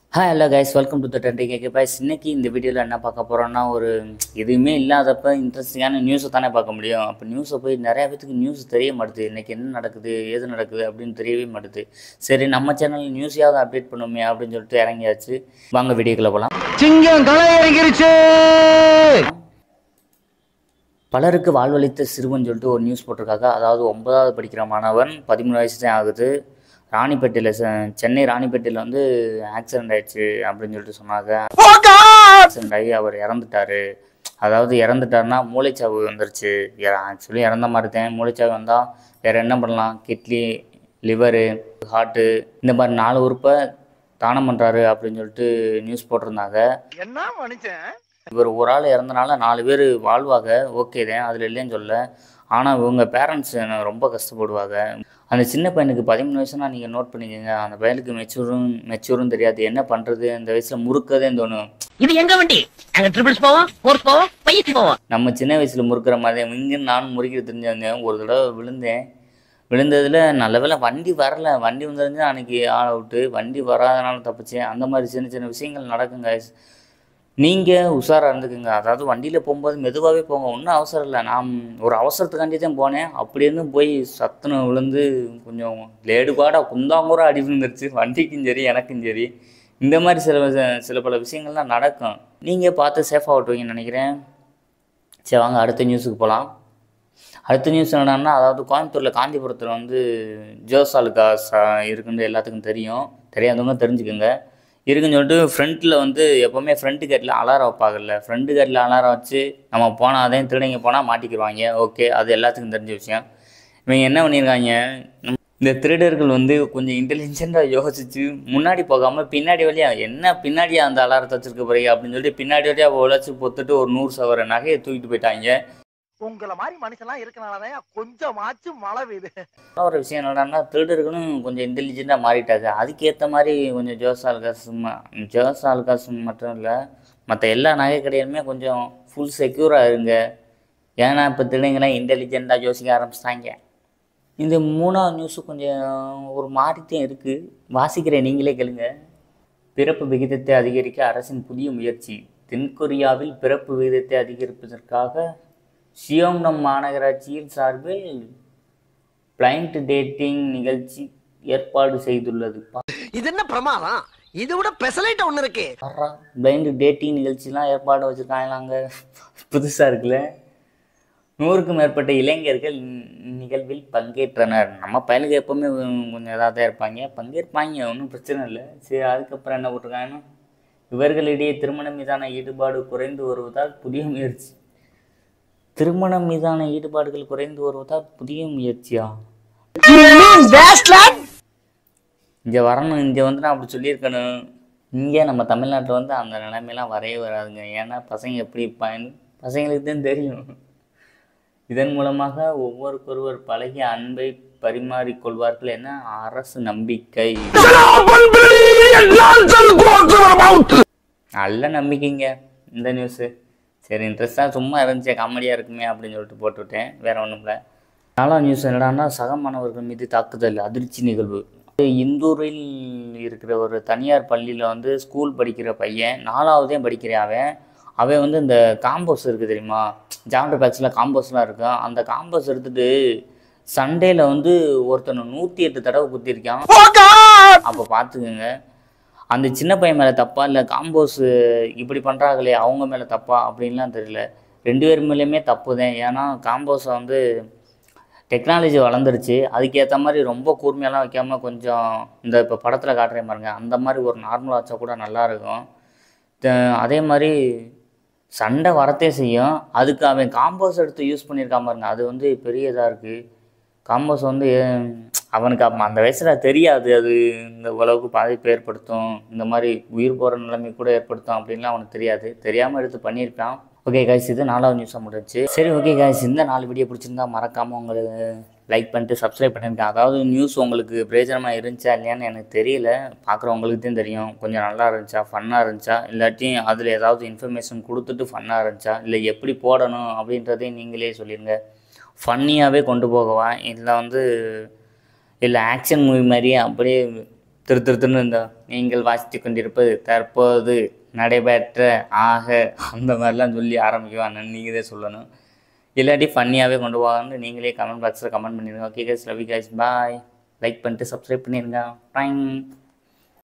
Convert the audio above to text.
hi hello guys welcome to the twenty cake boys இன்னைக்கு இந்த வீடியோவில் என்ன பார்க்க போகிறோம்னா ஒரு எதுவுமே இல்லாதப்ப இன்ட்ரெஸ்டிங்கான நியூஸை தானே பார்க்க முடியும் அப்போ நியூஸை போய் நிறையா பேத்துக்கு நியூஸ் தெரிய மாட்டுது இன்றைக்கி என்ன நடக்குது ஏது நடக்குது அப்படின்னு தெரியவே மாட்டுது சரி நம்ம சேனல் நியூஸையாவது அப்டேட் பண்ணுமே அப்படின்னு சொல்லிட்டு இறங்கியாச்சு வாங்க வீடியோக்குள்ளே போகலாம் சிங்கம் களை இறங்கிருச்சு பலருக்கு வாழ்வளித்த சிறுவன் சொல்லிட்டு ஒரு நியூஸ் போட்டிருக்காங்க அதாவது ஒன்பதாவது படிக்கிற மாணவன் பதிமூணு வயசு தான் ஆகுது ராணிப்பேட்டையில் செ- சென்னை ராணிப்பேட்டையில் வந்து ஆக்சிடென்ட் ஆயிடுச்சு அப்படின்னு சொல்லிட்டு சொன்னாங்க ஆக்சிடென்ட் ஆகி அவர் இறந்துட்டாரு அதாவது இறந்துட்டாருன்னா மூளைச்சாவு வந்துருச்சு ஆக்சுவலி இறந்த மாதிரி தான் மூளைச்சாவு வந்தால் வேறு என்ன பண்ணலாம் கிட்னி லிவரு ஹார்ட்டு இந்த மாதிரி நாலு உறுப்பை தானம் பண்ணுறாரு அப்படின்னு சொல்லிட்டு நியூஸ் போட்டிருந்தாங்க என்ன மனுஷன் இவர் ஒரு ஆள் இறந்தனால நாலு பேர் வாழ்வாங்க ஓகே தான் அதில் இல்லைன்னு சொல்ல ஆனால் இவங்க பேரண்ட்ஸ் ரொம்ப கஷ்டப்படுவாங்க அந்த சின்ன பையனுக்கு பதிமூணு வயசுனா நீங்கள் நோட் பண்ணிக்கோங்க அந்த பையனுக்கு மெச்சூரும் மெச்சூரும் தெரியாது என்ன பண்ணுறது அந்த வயசில் முறுக்கதே தோணும் இது எங்க வண்டி நாங்க ட்ரிபிள்ஸ் போவோம் ஃபோர்ஸ் போவோம் பையசி போவோம் நம்ம சின்ன வயசில் முறுக்கிற மாதிரி இங்கே நானும் முறுக்கிற தெரிஞ்சவங்க ஒரு தடவை விழுந்தேன் விழுந்ததில் நல்ல வேளை வண்டி வரல வண்டி வந்துருந்து அன்றைக்கி ஆள் அவுட்டு வண்டி வராதனால தப்பிச்சேன் அந்த மாதிரி சின்ன சின்ன விஷயங்கள் நடக்குங்க நீங்கள் உஷாராக இருந்துக்குங்க அதாவது வண்டியில் போகும்போது மெதுவாகவே போங்க ஒன்றும் அவசரம் இல்லை நான் ஒரு அவசரத்துக்காண்டி தான் போனேன் அப்படி இருந்தும் போய் சத்துன விழுந்து கொஞ்சம் லேடுபாடாக குந்தாங்கூட அடி விழுந்துருச்சு வண்டிக்கும் சரி எனக்கும் சரி இந்த மாதிரி சில விஷ- சில பல விஷயங்கள்லாம் நடக்கும் நீங்கள் பார்த்து சேஃபாக ஓட்டுவீங்கன்னு நினைக்கிறேன் சரி வாங்க அடுத்த நியூஸுக்கு போகலாம் அடுத்த நியூஸ் என்னன்னா அதாவது கோயம்புத்தூரில் காந்திபுரத்தில் வந்து ஜோசாலுகாஸ் இருக்குன்னு எல்லாத்துக்கும் தெரியும் தெரியாதவங்க தெரிஞ்சுக்கோங்க இருக்குன்னு சொல்லிட்டு ஃப்ரண்ட்டில் வந்து எப்போவுமே ஃப்ரண்ட் கேட்டில் அலாரம் வைப்பாங்கல்ல ஃப்ரண்ட் கேட்டில் அலாரம் வச்சு நம்ம போனால் அதே திருடங்க போனால் மாட்டிக்கிடுவாங்க ஓகே அது எல்லாத்துக்கும் தெரிஞ்ச விஷயம் இவங்க என்ன பண்ணியிருக்காங்க இந்த திருடர்கள் வந்து கொஞ்சம் இன்டெலிஜென்ட்டாக யோசிச்சு முன்னாடி போகாமல் பின்னாடி வழியா என்ன பின்னாடி அந்த அலாரத்தை வச்சிருக்க போறீங்க அப்படின்னு சொல்லிட்டு பின்னாடி வழியாக உழைச்சி பொத்துட்டு ஒரு நூறு சவர நகையை தூக்கிட்டு போயிட்டாங்க உங்கள மாதிரி மனுஷன்லாம் இருக்கனாலதான் கொஞ்சமாச்சும் மழை பெய்யுது ஒரு விஷயம் என்னடான்னா திருடர்களும் கொஞ்சம் இன்டெலிஜென்ட்டாக மாறிட்டாங்க அதுக்கேற்ற மாதிரி கொஞ்சம் ஜோஸ் ஆல்காஸ் ஜோஸ் ஆல்காஸ் மட்டும் இல்லை மற்ற எல்லா நகை கடையுமே கொஞ்சம் ஃபுல் செக்யூராக இருங்க ஏன்னா இப்போ திருடங்களாம் இன்டெலிஜென்ட்டாக யோசிக்க ஆரம்பிச்சிட்டாங்க இந்த மூணாவது நியூஸு கொஞ்சம் ஒரு மாதிரித்தான் இருக்குது வாசிக்கிறேன் நீங்களே கேளுங்க பிறப்பு விகிதத்தை அதிகரிக்க அரசின் புதிய முயற்சி தென்கொரியாவில் பிறப்பு விகிதத்தை அதிகரிப்பதற்காக சியோங்னம் மாநகராட்சியின் சார்பில் பிளைண்ட் டேட்டிங் நிகழ்ச்சி ஏற்பாடு செய்துள்ளது இது என்ன பிரமாதம் இது விட பெசலைட் ஒண்ணு இருக்கு பிளைண்ட் டேட்டிங் நிகழ்ச்சிலாம் ஏற்பாடு வச்சுருக்காங்களாங்க புதுசாக இருக்குல்ல நூறுக்கும் மேற்பட்ட இளைஞர்கள் நி- நிகழ்வில் பங்கேற்றனர் நம்ம பையனுக்கு எப்போவுமே கொஞ்சம் இதாக தான் இருப்பாங்க பங்கேற்பாங்க ஒன்றும் பிரச்சனை இல்லை சரி அதுக்கப்புறம் என்ன போட்டிருக்காங்கன்னா இவர்களிடையே திருமணம் மீதான ஈடுபாடு குறைந்து வருவதால் புதிய முயற்சி திருமணம் மீதான ஈடுபாடுகள் குறைந்து வருவதால் புதிய முயற்சியா இங்கே வரணும் இங்கே வந்து நான் அப்படி சொல்லியிருக்கணும் இங்கே நம்ம தமிழ்நாட்டில் வந்து அந்த நிலைமையெல்லாம் வரவே வராதுங்க ஏன்னா பசங்க எப்படி பயன் பசங்களுக்கு தான் தெரியும் இதன் மூலமாக ஒவ்வொருக்கொருவர் பழகிய அன்பை பரிமாறிக்கொள்வார்கள் என அரசு நம்பிக்கை நல்ல நம்பிக்கைங்க இந்த நியூஸு சரி இன்ட்ரெஸ்டாக சும்மா இருந்துச்சு காமெடியாக இருக்குமே அப்படின்னு சொல்லிட்டு போட்டுவிட்டேன் வேற ஒன்றும் இல்லை நாலாம் நியூஸ் என்னடான்னா சக மாணவர்கள் மீது தாக்குதல் அதிர்ச்சி நிகழ்வு இந்தூரில் இருக்கிற ஒரு தனியார் பள்ளியில் வந்து ஸ்கூல் படிக்கிற பையன் நாலாவதே படிக்கிறேன் அவன் அவன் வந்து இந்த காம்போஸ் இருக்குது தெரியுமா ஜாமெட்ரி பேக்ஸில் காம்போஸ்லாம் இருக்கும் அந்த காம்போஸ் எடுத்துட்டு சண்டேல வந்து ஒருத்தனை நூற்றி எட்டு தடவை குத்திருக்கான் அப்போ பார்த்துக்குங்க அந்த சின்ன பையன் மேலே தப்பா இல்லை காம்போஸ் இப்படி பண்ணுறாங்களே அவங்க மேலே தப்பா அப்படின்லாம் தெரியல ரெண்டு பேர் மேலேயுமே தப்பு தான் ஏன்னா காம்போஸை வந்து டெக்னாலஜி வளர்ந்துருச்சு அதுக்கேற்ற மாதிரி ரொம்ப கூர்மையெல்லாம் வைக்காம கொஞ்சம் இந்த இப்போ படத்தில் காட்டுறேன் பாருங்க அந்த மாதிரி ஒரு நார்மலாக வச்சா கூட நல்லா இருக்கும் த- அதே மாதிரி சண்டை வரத்தே செய்யும் அதுக்கு அவன் காம்போஸ் எடுத்து யூஸ் பண்ணியிருக்கான் பாருங்க அது வந்து பெரிய இதாக இருக்குது காம்போஸ் வந்து ஏன், அவனுக்கு அப்ப அந்த வயசில் தெரியாது அது இந்த உலகுக்கு பாதிப்பு ஏற்படுத்தும் இந்த மாதிரி உயிர் போகிற நிலைமை கூட ஏற்படுத்தும் அப்படின்லாம் அவனுக்கு தெரியாது தெரியாமல் எடுத்து பண்ணியிருப்பான் ஓகே காய்ஸ் இது நாலாவது நியூஸாக முடிஞ்சுச்சு சரி ஓகே காய்ஸ் இந்த நாலு வீடியோ பிடிச்சிருந்தா மறக்காமல் உங்களுக்கு லைக் பண்ணிட்டு சப்ஸ்கிரைப் பண்ணிருக்கேன் அதாவது நியூஸ் உங்களுக்கு பிரயோஜனமாக இருந்துச்சா இல்லையான்னு எனக்கு தெரியல பார்க்குறவங்களுக்கு தான் தெரியும் கொஞ்சம் நல்லா இருந்துச்சா ஃபன்னாக இருந்துச்சா இல்லாட்டி அதில் ஏதாவது இன்ஃபர்மேஷன் கொடுத்துட்டு ஃபன்னாக இருந்துச்சா இல்லை எப்படி போடணும் அப்படின்றதையும் நீங்களே சொல்லிடுங்க ஃபன்னியாகவே கொண்டு போகவா இல்லை வந்து இல்லை ஆக்ஷன் மூவி மாதிரியே அப்படியே திரு திரு திருன்னு இந்த நீங்கள் வாசித்து கொண்டிருப்பது தற்போது நடைபெற்ற ஆக அந்த மாதிரிலாம் சொல்லி ஆரம்பிக்குவாங்க நீங்கள் தான் சொல்லணும் இல்லாட்டி ஃபன்னியாகவே கொண்டு போவாங்கன்னு நீங்களே கமெண்ட் பாக்ஸில் கமெண்ட் பண்ணிடுங்க okay guys love you guys bye like பண்ணிட்டு சப்ஸ்கிரைப் பண்ணிடுங்க டைம்